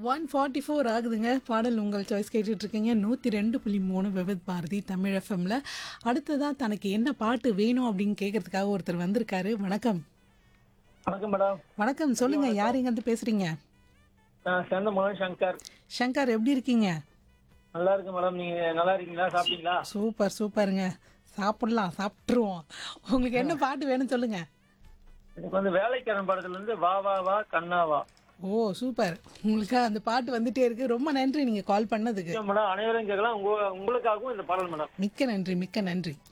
one forty four ஆகுதுங்க பாடல் உங்கள் சாய்ஸ் கேட்டுட்டு இருக்கீங்க நூற்றி ரெண்டு புள்ளி மூணு விவித் பாரதி தமிழ் எஃப்எம்ல அடுத்ததாக தனக்கு என்ன பாட்டு வேணும் அப்படின்னு கேட்கறதுக்காக ஒருத்தர் வந்திருக்காரு வணக்கம் வணக்கம் மேடம் வணக்கம் சொல்லுங்க யார் இங்கேருந்து பேசுறீங்க நான் சேர்ந்த மகன் சங்கர் சங்கர் எப்படி இருக்கீங்க நல்லா இருக்கு மேடம் நீங்க நல்லா இருக்கீங்களா சாப்பிட்டீங்களா சூப்பர் சூப்பருங்க சாப்பிடலாம் சாப்பிட்ருவோம் உங்களுக்கு என்ன பாட்டு வேணும் சொல்லுங்க எனக்கு வந்து வேலைக்காரன் படத்துல இருந்து வா வா வா கண்ணா வா ஓ சூப்பர் உங்களுக்கு அந்த பாட்டு வந்துட்டே இருக்கு ரொம்ப நன்றி நீங்க கால் பண்ணதுக்கு மேடம் அனைவரும் கேட்கலாம் உங்க உங்களுக்காகவும் இந்த பாடல் மேடம் மிக்க நன்றி மிக்க நன்றி